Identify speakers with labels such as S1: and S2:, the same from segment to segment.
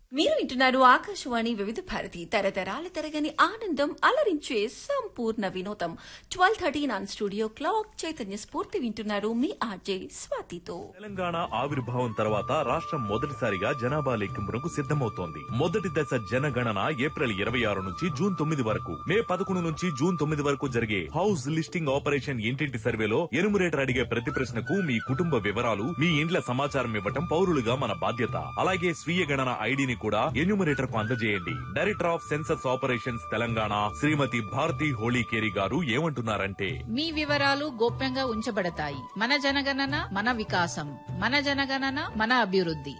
S1: మీరు వింటున్నారు ఆకాశవాణి వివిధ భారతి తరతరాల తరగని ఆనందం అలరించే సంపూర్ణ వినోదం twelve thirteen on studio clock చైతన్య స్ఫూర్తి వింటున్నారు మీ ఆర్జే స్వాతితో
S2: తెలంగాణ ఆవిర్భావం తర్వాత రాష్ట్రం మొదటిసారిగా జనాభా లెక్కింపునకు సిద్ధమవుతోంది మొదటి దశ జనగణన ఏప్రిల్ ఇరవై ఆరు నుంచి జూన్ తొమ్మిది వరకు మే పదకొండు నుంచి జూన్ తొమ్మిది వరకు జరిగే హౌస్ లిస్టింగ్ ఆపరేషన్ ఇంటింటి సర్వేలో ఎనుమరేటర్ అడిగే ప్రతి ప్రశ్నకు మీ కుటుంబ వివరాలు మీ ఇండ్ల సమాచారం ఇవ్వటం పౌరులుగా మన బాధ్యత అలాగే స్వీయ గణన ఐడిని కూడా ఎన్యూమరేటర్ కు అందజేయండి director of census operations Telangana Shrimati Bharati Holikeri గారు ఏమంటున్నారంటే
S3: మీ వివరాలు గోప్యంగా ఉంచబడతాయి మన జనగణన మన వికాసం మన జనగణన మన అభివృద్ధి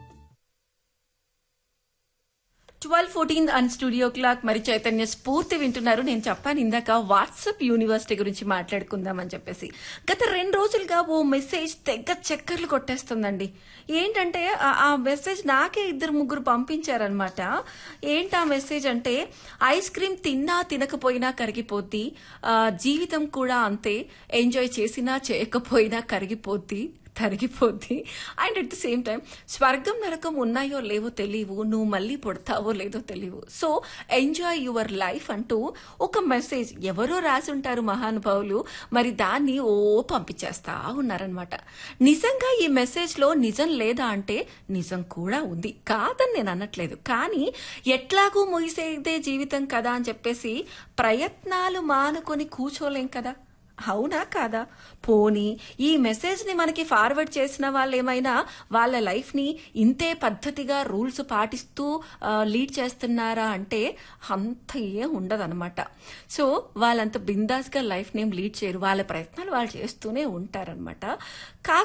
S1: twelve fourteen on studio clock మరి చైతన్య స్ఫూర్తి వింటున్నారు నేను చెప్పాను ఇందాక వాట్సాప్ యూనివర్సిటీ గురించి మాట్లాడుకుందామని చెప్పేసి గత రెండు రోజులుగా ఓ మెసేజ్ తెగ చక్కర్లు కొట్టేస్తుందండి ఏంటంటే ఆ- ఆ మెసేజ్ నాకే ఇద్దరు ముగ్గురు పంపించారనమాట ఏంటి ఆ మెసేజ్ అంటే ఐస్ క్రీమ్ తిన్నా తినకపోయినా కరిగిపోద్ది ఆ, జీవితం కూడా అంతే ఎంజాయ్ చేసినా చేయకపోయినా కరిగిపోద్ది తరిగిపోద్ది and at the same time స్వర్గం నరకం ఉన్నాయో లేవో తెలియవు నువ్వు మళ్ళీ పుడతావో లేదో తెలియవు సో ఎంజాయ్ యువర్ లైఫ్ అంటూ ఒక మెసేజ్ ఎవరో రాసి ఉంటారు మహానుభావులు మరి దాన్ని ఓ పంపించేస్తా ఉన్నారనమాట నిజంగా ఈ మెసేజ్ లో నిజం లేదా అంటే నిజం కూడా ఉంది కాదని నేను అనట్లేదు కానీ ఎట్లాగూ ముగిసేదే జీవితం కదా అని చెప్పేసి ప్రయత్నాలు మానుకొని కూర్చోలేం కదా అవునా కాదా పోనీ ఈ మెసేజ్ ని మనకి ఫార్వర్డ్ చేసిన వాళ్ళు ఏమైనా వాళ్ళ లైఫ్ ని ఇంతే పద్ధతిగా రూల్స్ పాటిస్తూ లీడ్ చేస్తున్నారా అంటే అంత ఏం ఉండదన్నమాట సో వాళ్ళంత బిందాస్ గా లైఫ్ నేమ్ లీడ్ చేయరు వాళ్ళ ప్రయత్నాలు వాళ్ళు చేస్తూనే ఉంటారనమాట